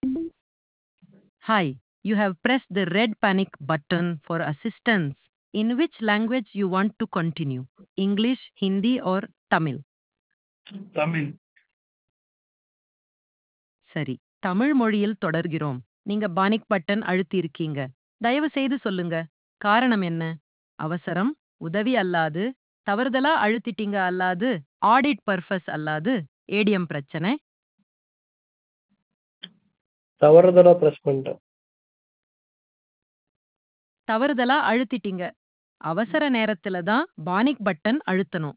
Hi, you have pressed the red panic button for assistance. In which language you want to continue? English, Hindi or Tamil? Tamil சரி தமிழ் மொழியில் தொடர்கிறோம் நீங்க panic button அழுத்தியிருக்கீங்க தயவு செய்து சொல்லுங்க காரணம் என்ன அவசரம் உதவி அல்லாது தவறுதலா அழுத்திட்டீங்க அல்லாது ஆடிட் பர்பஸ் அல்லாது ஏடிஎம் பிரச்சனை தவறுதலா ப்ரெஸ் பண்ணிட்டேன் தவறுதலா அழுத்திட்டீங்க அவசர நேரத்துல தான் பானிக் பட்டன் அழுத்தணும்